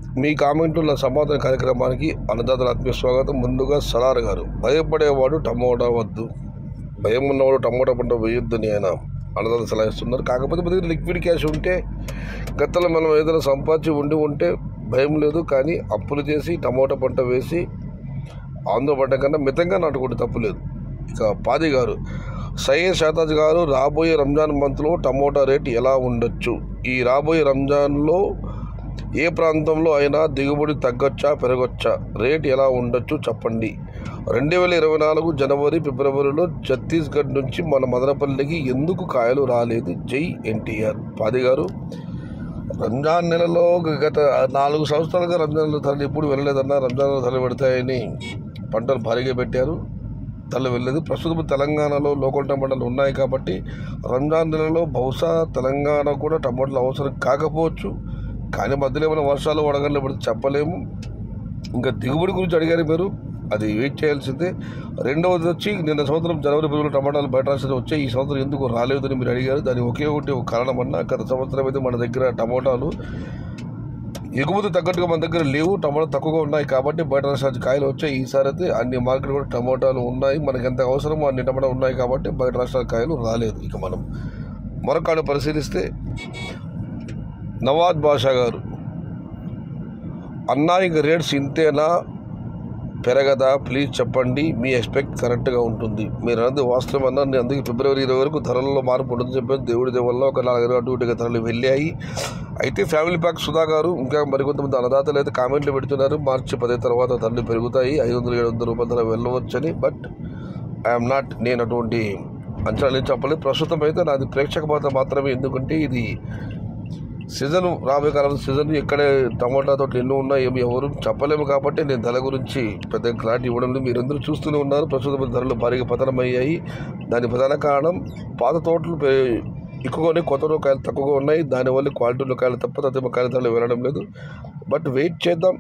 మీ కామెంట్లు నా సమాధాన కార్యక్రమానికి అన్నదాతల ఆత్మీయ స్వాగతం ముందుగా సలార్ గారు భయపడేవాడు టమోటా వద్దు భయం ఉన్నవాడు టమోటా పంట వేయొద్దని ఆయన అన్నదాత సలహా ఇస్తున్నారు కాకపోతే మన దగ్గర లిక్విడ్ క్యాష్ ఉంటే గతంలో మనం ఏదైనా సంపాదించి ఉండి ఉంటే భయం లేదు కానీ అప్పులు చేసి టమోటా పంట వేసి ఆంధ్ర పంట కన్నా మితంగా నాటుకుంటే తప్పులేదు ఇక పాది గారు సయ్యద్ షాతాజ్ గారు రాబోయే రంజాన్ మంత్లో టమోటా రేట్ ఎలా ఉండొచ్చు ఈ రాబోయే రంజాన్లో ఏ ప్రాంతంలో అయినా దిగుబడి తగ్గొచ్చా పెరగొచ్చా రేట్ ఎలా ఉండొచ్చు చెప్పండి రెండు వేల ఇరవై నాలుగు జనవరి ఫిబ్రవరిలో ఛత్తీస్గఢ్ నుంచి మన మదనపల్లికి ఎందుకు కాయలు రాలేదు జై ఎన్టీఆర్ పాది గారు రంజాన్ నెలలో గత నాలుగు సంవత్సరాలుగా రంజాన్ ధరలు ఎప్పుడు వెళ్ళలేదన్నా రంజాన్ ధరలు పెడతాయని పంటలు భారీగా పెట్టారు ధరలు వెళ్ళలేదు ప్రస్తుతం తెలంగాణలో లోకల్ టమాటాలు ఉన్నాయి కాబట్టి రంజాన్ నెలలో బహుశా తెలంగాణ కూడా టమాటాలు అవసరం కాకపోవచ్చు కానీ మధ్యలో ఏమైనా వర్షాలు వడగళ్ళు పడితే చెప్పలేము ఇంకా దిగుబడి గురించి అడిగారు మీరు అది వెయిట్ చేయాల్సిందే రెండవది వచ్చి నిన్న సంవత్సరం జనవరి ఫిబ్రవరి టమాటాలు బయట రాసిన వచ్చాయి ఈ సంవత్సరం ఎందుకు రాలేదని మీరు అడిగారు దాని ఒకే ఒకటి ఒక కారణం అన్నా గత సంవత్సరం అయితే మన దగ్గర టమోటాలు ఎగుమతి తగ్గట్టుగా మన దగ్గర లేవు టమాటా తక్కువగా ఉన్నాయి కాబట్టి బయట రాష్ట్రాల కాయలు వచ్చాయి ఈసారి అయితే అన్ని మార్కెట్ కూడా టమోటాలు ఉన్నాయి మనకి ఎంత అవసరమో అన్ని టమాటా ఉన్నాయి కాబట్టి బయట రాష్ట్రాల కాయలు రాలేదు ఇక మనం మరొక పరిశీలిస్తే నవాజ్ బాషా గారు అన్నా ఇంక రేట్స్ ఇంతేనా పెరగదా ప్లీజ్ చెప్పండి మీ ఎక్స్పెక్ట్ కరెక్ట్గా ఉంటుంది మీరు అన్నది వాస్తవం అన్నా నేను అందుకే ఫిబ్రవరి ఇరవై వరకు ధరల్లో మార్పు ఉంటుందని చెప్పాను దేవుడి దయ వల్ల ఒక నాలుగు అటు ఇటుగా ధరలు వెళ్ళాయి అయితే ఫ్యామిలీ ప్యాక్ సుధా గారు ఇంకా మరికొంతమంది అన్నదాతలు అయితే కామెంట్లు పెడుతున్నారు మార్చి పదే తర్వాత ధరలు పెరుగుతాయి ఐదు వందలు ఏడు వందల రూపాయల ధర వెళ్ళవచ్చని బట్ ఐఎమ్ నాట్ నేను అటువంటి అంచనాలు ఏం చెప్పలేదు ప్రస్తుతం అయితే నాది ప్రేక్షక పాత్ర మాత్రమే ఎందుకంటే ఇది సీజన్ రాబోయే కాలం సీజన్ ఎక్కడే టమాటా తోటలు ఎన్నో ఉన్నాయి ఏమి ఎవరు చెప్పలేము కాబట్టి నేను ధర గురించి పెద్ద క్లారిటీ ఇవ్వడం లేదు మీరందరూ చూస్తూనే ఉన్నారు ప్రస్తుతం ధరలు భారీగా పతనమయ్యాయి దాని ప్రధాన కారణం పాత తోటలు పె- ఎక్కువగా ఉన్నాయి కొత్త రకాయలు తక్కువగా ఉన్నాయి దానివల్ల క్వాలిటీలో కాయలు తప్ప తత్వ కాయల ధరలు వెళ్ళడం లేదు బట్ వెయిట్ చేద్దాం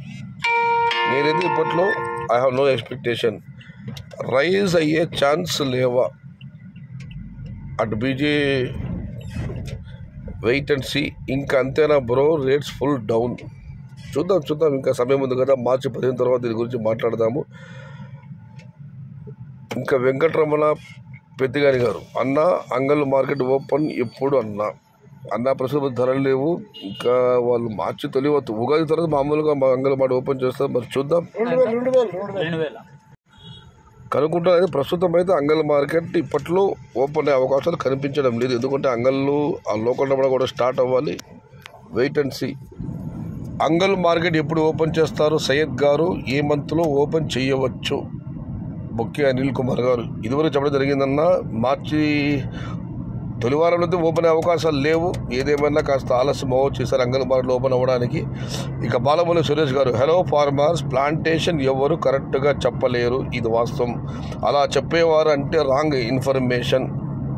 నేనైతే ఇప్పట్లో I have no expectation rise అయ్యే ఛాన్స్ లేవా అటు బీజే వెయిట్ అండ్ సీ ఇంకా అంతేనా బ్రో రేట్స్ ఫుల్ డౌన్ చూద్దాం చూద్దాం ఇంకా సమయం ఉంది కదా మార్చి పదిహేను తర్వాత దీని గురించి మాట్లాడదాము ఇంకా వెంకటరమణ పెద్దిగారి గారు అన్న అంగల్ మార్కెట్ ఓపెన్ ఎప్పుడు అన్న అన్న ప్రస్తుతం ధరలు లేవు ఇంకా వాళ్ళు మార్చి తొలివద్దు ఉగాది తర్వాత మామూలుగా మా అంగల్ మార్కెట్ ఓపెన్ చేస్తారు మరి చూద్దాం రెండు వేల కనుక్కుంటాను అయితే ప్రస్తుతం అయితే అంగల్ మార్కెట్ ఇప్పట్లో ఓపెన్ అయ్యే అవకాశాలు కనిపించడం లేదు ఎందుకంటే అంగళ్ళు ఆ లోకల్ టమాటా కూడా స్టార్ట్ అవ్వాలి వెయిట్ అండ్ సీ అంగల్ మార్కెట్ ఎప్పుడు ఓపెన్ చేస్తారు సయ్యద్ గారు ఏ మంత్లో ఓపెన్ చేయవచ్చు బొక్కే అనిల్ కుమార్ గారు ఇదివరకు చెప్పడం జరిగిందన్న మార్చి తొలి వారంలో అయితే ఓపెన్ అయ్యే అవకాశాలు లేవు ఏదేమైనా కాస్త ఆలస్యం అవ్వచ్చు ఈసారి అంగన్ మార్కెట్ ఓపెన్ అవ్వడానికి ఇక బాలమూలి సురేష్ గారు హలో ఫార్మర్స్ ప్లాంటేషన్ ఎవరు కరెక్ట్గా చెప్పలేరు ఇది వాస్తవం అలా చెప్పేవారు అంటే రాంగ్ ఇన్ఫర్మేషన్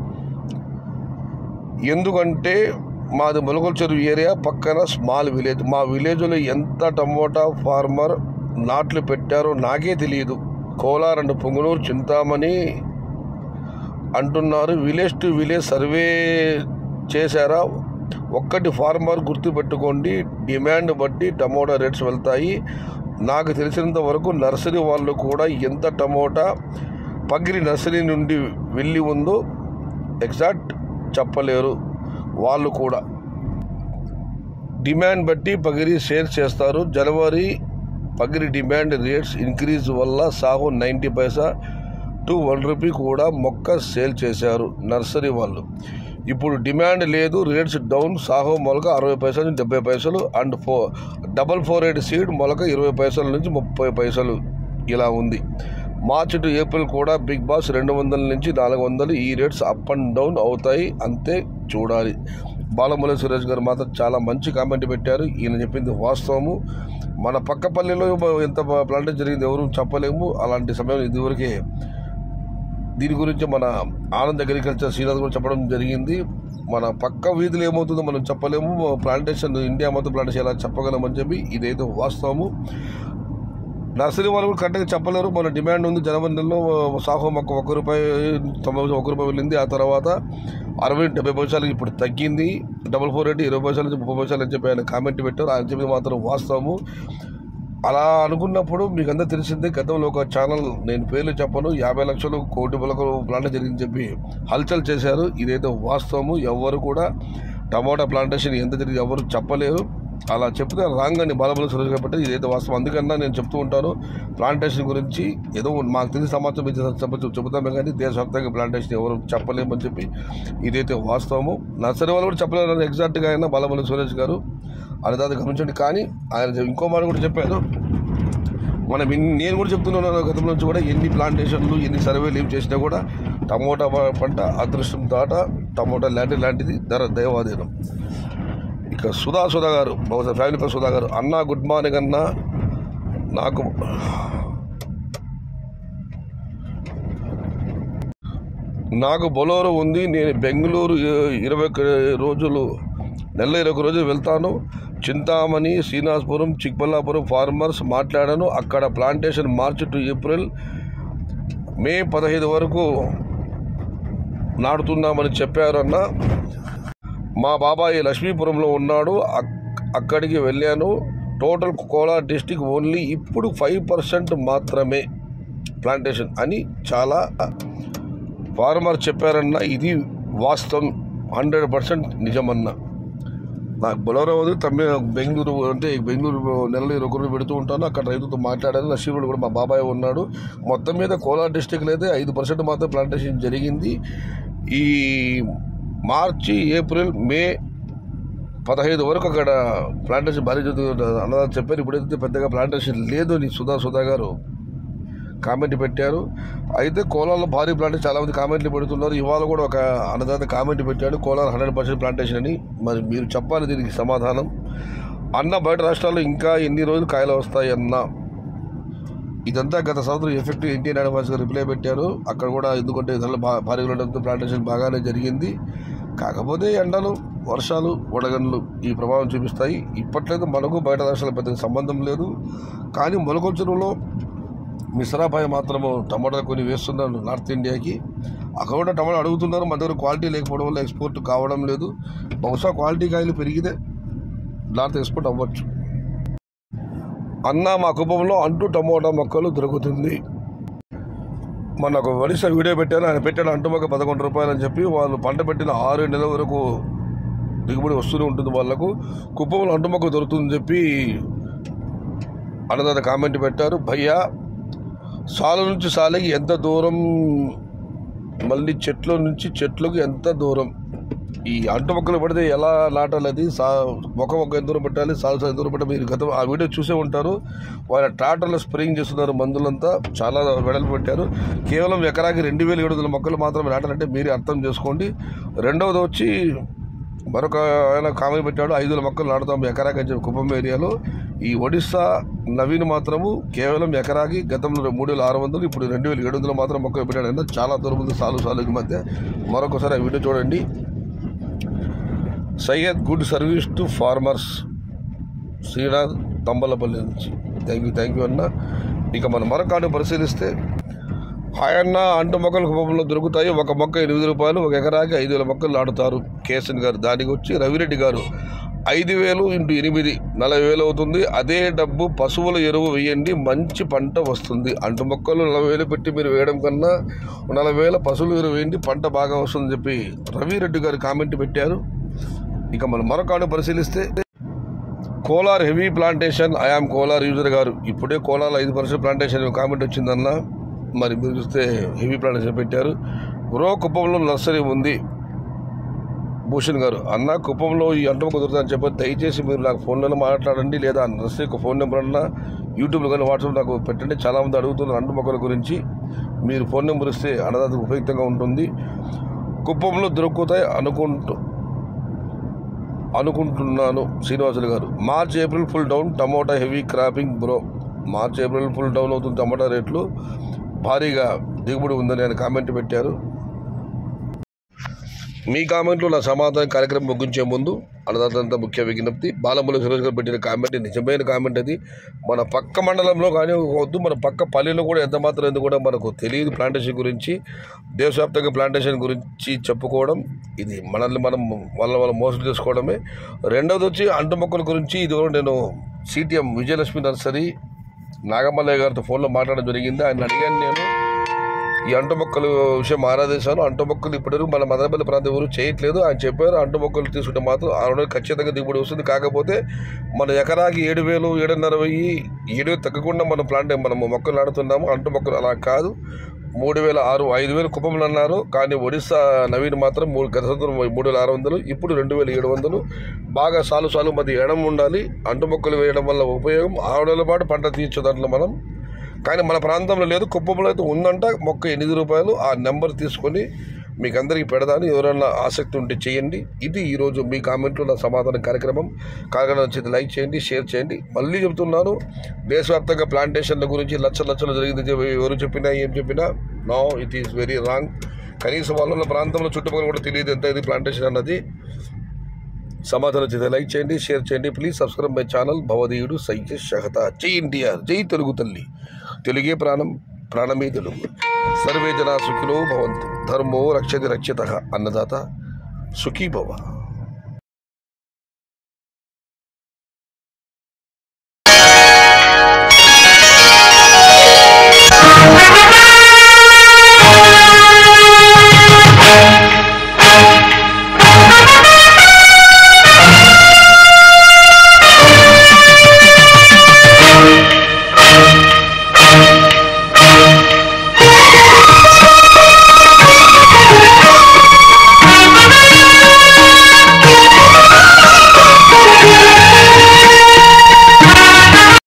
ఎందుకంటే మాది ములగల చెరువు ఏరియా పక్కన స్మాల్ విలేజ్ మా విలేజ్లో ఎంత టమోటా ఫార్మర్ నాట్లు పెట్టారో నాకే తెలియదు కోలార్ అండ్ పొంగునూరు చింతామణి అంటున్నారు విలేజ్ టు విలేజ్ సర్వే చేశారా ఒక్కటి ఫార్మర్ గుర్తుపెట్టుకోండి డిమాండ్ బట్టి టమోటా రేట్స్ వెళ్తాయి నాకు తెలిసినంత వరకు నర్సరీ వాళ్ళు కూడా ఎంత టమోటా పగిరి నర్సరీ నుండి వెళ్ళి ఉందో ఎగ్జాక్ట్ చెప్పలేరు వాళ్ళు కూడా డిమాండ్ బట్టి పగిరి షేర్ చేస్తారు జనవరి పగిరి డిమాండ్ రేట్స్ ఇంక్రీజ్ వల్ల సాగు ninety paisa to one rupee కూడా మొక్క సేల్ చేశారు నర్సరీ వాళ్ళు ఇప్పుడు డిమాండ్ లేదు రేట్స్ డౌన్ సాహో మొలక అరవై పైసల నుంచి డెబ్బై పైసలు అండ్ ఫో డబల్ ఫోర్ ఎయిట్ సీడ్ మొలక ఇరవై పైసల నుంచి ముప్పై పైసలు ఇలా ఉంది మార్చ్ టు ఏప్రిల్ కూడా బిగ్ బాస్ రెండు వందల నుంచి నాలుగు వందలు ఈ రేట్స్ అప్ అండ్ డౌన్ అవుతాయి అంతే చూడాలి బాలముల సురేష్ గారు మాత్రం చాలా మంచి కామెంట్ పెట్టారు ఈయన చెప్పింది వాస్తవము మన పక్క పల్లెలో ఎంత ప్లాంటేషన్ జరిగింది ఎవరు చెప్పలేము అలాంటి సమయం ఇదివరకే దీని గురించి మన ఆనంద్ అగ్రికల్చర్ శ్రీనాథ్ కూడా చెప్పడం జరిగింది మన పక్క వీధులు ఏమవుతుందో మనం చెప్పలేము ప్లాంటేషన్ ఇండియా మొత్తం ప్లాంటేషన్ ఎలా చెప్పగలమని చెప్పి ఇదైతే వాస్తవము నర్సరీ వాళ్ళు కూడా కరెక్ట్గా చెప్పలేరు మన డిమాండ్ ఉంది జనవరి నెలలో సాహో మొక్క ఒక రూపాయి తొంభై పైసలు ఒక రూపాయి వెళ్ళింది ఆ తర్వాత అరవై డెబ్బై పైసలు ఇప్పుడు తగ్గింది డబల్ ఫోర్ ఎయిట్ ఇరవై పైసల నుంచి ముప్పై పైసలు అని చెప్పి ఆయన కామెంట్ పెట్టారు ఆయన చెప్పింది మాత్రం వాస్తవము అలా అనుకున్నప్పుడు మీకు అందరూ తెలిసిందే గతంలో ఒక ఛానల్ నేను పేర్లు చెప్పను యాభై లక్షలు కోటి వరకు ప్లాంట్ జరిగిందని చెప్పి హల్చల్ చేశారు ఇదైతే వాస్తవము ఎవరు కూడా టమాటా ప్లాంటేషన్ ఎంత జరిగింది ఎవరు చెప్పలేరు అలా చెప్తే రాంగ్ అని బాలబల సురేష్ కాబట్టి ఇదైతే వాస్తవం అందుకన్నా నేను చెప్తూ ఉంటాను ప్లాంటేషన్ గురించి ఏదో మాకు తెలిసిన సమాచారం మీకు చెప్పచ్చు చెబుతామే కానీ దేశవ్యాప్తంగా ప్లాంటేషన్ ఎవరు చెప్పలేమని చెప్పి ఇదైతే వాస్తవము నర్సరీ వాళ్ళు కూడా చెప్పలేరు ఎగ్జాక్ట్గా అయినా బాలబల సురేష్ గారు అన్నదాత గమనించండి కానీ ఆయన ఇంకో మాట కూడా చెప్పారు మనం ఇన్ని- నేను కూడా చెప్తున్నాను గతం నుంచి కూడా ఎన్ని ప్లాంటేషన్లు ఎన్ని సర్వేలు ఏం చేసినా కూడా టమోటా ప- పంట అదృష్టం దాట టమోటా లాంటి లాంటిది ధర దైవాధీనం ఇక సుధా సుధా గారు బహుశా ఫ్యామిలీ పేరు సుధా గారు అన్న గుడ్ మార్నింగ్ అన్న నాకు నాకు బొలోరో ఉంది నేను బెంగళూరు ఇ- ఇరవై ఒక్క రోజులు నెల ఇరవై ఒక్క రోజులు వెళ్తాను చింతామణి శ్రీనివాసపురం చిక్బల్లాపురం ఫార్మర్స్ మాట్లాడాను అక్కడ plantation March to April May పదహైదు వరకు నాటుతున్నామని చెప్పారన్న మా బాబాయి లక్ష్మీపురంలో ఉన్నాడు అక్- అక్కడికి వెళ్ళాను టోటల్ కోలార్ డిస్టిక్ ఓన్లీ ఇప్పుడు ఫైవ్ పర్సెంట్ మాత్రమే ప్లాంటేషన్ అని చాలా ఫార్మర్ చెప్పారన్న ఇది వాస్తవం హండ్రెడ్ పర్సెంట్ నిజమన్న నాకు బొలవరం వదిలి తమ్మి బెంగళూరు అంటే బెంగళూరు నెలలో ఇరవై రోజులు పెడుతూ ఉంటాను అక్కడ రైతుతో మాట్లాడాను నర్సీవుడు కూడా మా బాబాయ్ ఉన్నాడు మొత్తం మీద కోలార్ డిస్టిక్లో అయితే ఐదు పర్సెంట్ మాత్రం ప్లాంటేషన్ జరిగింది ఈ మార్చి ఏప్రిల్ మే పదహైదు వరకు అక్కడ ప్లాంటేషన్ భారీ జరుగుతుంది అన్నదాన్ని చెప్పారు ఇప్పుడైతే పెద్దగా ప్లాంటేషన్ లేదు అని సుధా సుధా గారు కామెంట్ పెట్టారు అయితే కోలార్లో భారీ ప్లాంటేషన్ చాలా మంది కామెంట్లు పెడుతున్నారు ఇవాళ కూడా ఒక అన్నదాత కామెంట్ పెట్టాడు కోలార్ హండ్రెడ్ పర్సెంట్ ప్లాంటేషన్ అని మరి మీరు చెప్పాలి దీనికి సమాధానం అన్న బయట రాష్ట్రాల్లో ఇంకా ఎన్ని రోజులు కాయలు వస్తాయి అన్న ఇదంతా గత సంవత్సరం ఎఫెక్ట్ ఎన్టీ నారాయణ గారు రిప్లై పెట్టారు అక్కడ కూడా ఎందుకంటే ధరలు బా భారీగా ఉండడంతో ప్లాంటేషన్ బాగానే జరిగింది కాకపోతే ఎండలు వర్షాలు వడగన్లు ఈ ప్రభావం చూపిస్తాయి ఇప్పట్లేదు మనకు బయట రాష్ట్రాల పెద్ద సంబంధం లేదు కానీ మొలకొంచెరులో మిశ్రాబాయ్ మాత్రము టమాటాలు కొన్ని వేస్తున్నారు నార్త్ ఇండియాకి అక్కడ కూడా టమాటా అడుగుతున్నారు మన దగ్గర క్వాలిటీ లేకపోవడం వల్ల ఎక్స్పోర్ట్ కావడం లేదు బహుశా క్వాలిటీ కాయలు పెరిగితే నార్త్ ఎక్స్పోర్ట్ అవ్వచ్చు అన్న మా కుటుంబంలో అంటూ టమోటా మొక్కలు దొరుకుతుంది మొన్న ఒక వరిస వీడియో పెట్టాను ఆయన పెట్టాడు అంటు మొక్క పదకొండు రూపాయలు అని చెప్పి వాళ్ళు పంట పెట్టిన ఆరు నెలల వరకు దిగుబడి వస్తూనే ఉంటుంది వాళ్ళకు కుప్పంలో అంటు మొక్క దొరుకుతుందని చెప్పి అన్నదాత కామెంట్ పెట్టారు భయ్యా సాలు నుంచి సాలకి ఎంత దూరం మళ్ళీ చెట్ల నుంచి చెట్లకు ఎంత దూరం ఈ అంటు మొక్కలు పడితే ఎలా నాటాలి అది సా మొక్క మొక్క ఎంత దూరం పెట్టాలి సాలు సాలు ఎంత దూరం పెట్టాలి మీరు గతం ఆ వీడియో చూసే ఉంటారు వాళ్ళ ట్రాక్టర్లో స్ప్రేయింగ్ చేస్తున్నారు మందులంతా చాలా వెడల్పు పెట్టారు కేవలం ఎకరాకి రెండు వేల ఏడు వందల మొక్కలు మాత్రమే నాటాలంటే మీరే అర్థం చేసుకోండి రెండవది వచ్చి మరొక ఆయన కామెంట్ పెట్టాడు ఐదు వేల మొక్కలు నాటుతాం ఎకరాకి అని చెప్పి కుప్పం ఏరియాలో ఈ ఒడిస్సా నవీన్ మాత్రము కేవలం ఎకరాకి గతంలో మూడు వేల ఆరు వందలు ఇప్పుడు రెండు వేల ఏడు వందలు మాత్రం మొక్కలు పెట్టాడు అయినా చాలా దూరం ఉంది సాలు సాలుకి మధ్య మరొకసారి ఆ వీడియో చూడండి Syed good service to farmers Srinath Thambalapalli నుంచి థ్యాంక్ యూ థ్యాంక్ యూ అన్న ఇక మనం మరొక ఆటో పరిశీలిస్తే ఆయన్న అంటు మొక్కల కుప్పంలో దొరుకుతాయి ఒక మొక్క ఎనిమిది రూపాయలు ఒక ఎకరాకి ఐదు వేల మొక్కలు నాటుతారు కేసన్ గారు దానికి వచ్చి రవిరెడ్డి గారు ఐదు వేలు ఇంటూ ఎనిమిది నలభై వేలు అవుతుంది అదే డబ్బు పశువుల ఎరువు వేయండి మంచి పంట వస్తుంది అంటు మొక్కలు నలభై వేలు పెట్టి మీరు వేయడం కన్నా నలభై వేల పశువుల ఎరువు వేయండి పంట బాగా వస్తుందని చెప్పి రవిరెడ్డి గారు కామెంట్ పెట్టారు ఇక మనం మరొక ఆడు పరిశీలిస్తే Kolar heavy plantation I am Kolar user గారు ఇప్పుడే కోలార్ ఐదు పర్సెంట్ ప్లాంటేషన్ కామెంట్ వచ్చిందన్న మరి మీరు చూస్తే హెవీ ప్లాంటేషన్ పెట్టారు గ్రో కుప్పంలో నర్సరీ ఉంది భూషణ్ గారు అన్న కుప్పంలో ఈ అంటం కుదురుతుందని చెప్పి దయచేసి మీరు నాకు ఫోన్లో మాట్లాడండి లేదా ఆ నర్సరీ యొక్క ఫోన్ నెంబర్ అన్నా యూట్యూబ్లో కానీ వాట్సాప్ నాకు పెట్టండి చాలామంది అడుగుతున్నారు అంటు మొక్కల గురించి మీరు ఫోన్ నెంబర్ ఇస్తే అన్నదాతకు ఉపయుక్తంగా ఉంటుంది కుప్పంలో దొరుకుతాయి అనుకుంటూ అనుకుంటున్నాను శ్రీనివాసులు గారు March April full down tomato heavy cropping bro March April full down అవుతుంది టమోటా రేట్లు భారీగా దిగుబడి ఉందని ఆయన కామెంట్ పెట్టారు మీ కామెంట్లో నా సమాధానం కార్యక్రమం ముగించే ముందు అన్నదాతంత ముఖ్య విజ్ఞప్తి బాలముల సురేష్ గారు పెట్టిన కామెంట్ నిజమైన కామెంట్ అది మన పక్క మండలంలో కానీ వద్దు మన పక్క పల్లెలో కూడా ఎంత మాత్రం ఎందుకు కూడా మనకు తెలియదు ప్లాంటేషన్ గురించి దేశవ్యాప్తంగా ప్లాంటేషన్ గురించి చెప్పుకోవడం ఇది మనల్ని మనం వాళ్ళ మనం మోసం చేసుకోవడమే రెండవది వచ్చి అంటు మొక్కల గురించి ఇది కూడా నేను సిటిఎం విజయలక్ష్మి నర్సరీ నాగమల్లయ్య గారితో ఫోన్లో మాట్లాడడం జరిగింది ఆయన అడిగాను నేను ఈ అంటు మొక్కలు విషయం ఆరాధిస్తాను అంటు మొక్కలు ఇప్పటివరకు మన మదనపల్లి ప్రాంతం ఎవరు చేయట్లేదు ఆయన చెప్పారు అంటు మొక్కలు తీసుకుంటే మాత్రం ఆ రోజు ఖచ్చితంగా దిగుబడి వస్తుంది కాకపోతే మన ఎకరాకి ఏడు వేలు ఏడున్నర వెయ్యి ఏడు వేలు తగ్గకుండా మనం ప్లాంట్ మనము మొక్కలు నాడుతున్నాము అంటు మొక్కలు అలా కాదు మూడు వేల ఆరు ఐదు వేలు కుప్పములు అన్నారు కానీ ఒడిస్సా నవీన్ మాత్రం మూడు గత సంవత్సరం మూడు వేల ఆరు వందలు ఇప్పుడు రెండు వేల ఏడు వందలు బాగా సాలు సాలు మధ్య ఎడం ఉండాలి అంటు మొక్కలు వేయడం వల్ల ఉపయోగం ఆరు నెలల పాటు పంట తీర్చు దాంట్లో మనం కానీ మన ప్రాంతంలో లేదు కుప్పంలో అయితే ఉందంట మొక్క ఎనిమిది రూపాయలు ఆ నెంబర్ తీసుకొని మీకు అందరికీ పెడదాను ఎవరైనా ఆసక్తి ఉంటే చేయండి ఇది ఈరోజు మీ కామెంట్లో నా సమాధానం కార్యక్రమం కార్యక్రమం నచ్చితే లైక్ చేయండి షేర్ చేయండి మళ్ళీ చెప్తున్నాను దేశవ్యాప్తంగా ప్లాంటేషన్ల గురించి లక్షల లక్షలు జరిగింది చెప్పి ఎవరు చెప్పినా ఏం చెప్పినా no it is very wrong కనీసం వాళ్ళ ప్రాంతంలో చుట్టుపక్కల కూడా తెలియదు ఎంత ఇది ప్లాంటేషన్ అన్నది సమాధానం చేస్తే లైక్ చేయండి షేర్ చేయండి ప్లీజ్ సబ్స్క్రైబ్ మై ఛానల్ భవదీయుడు సైజ శహత జై ఎన్టీఆర్ జై తెలుగు తల్లి తెలుగే ప్రాణం ప్రాణమే తెలుగు సర్వే జనా సుఖినో భవంతు ధర్మో రక్షతి రక్షిత అన్నదాత సుఖీ భవ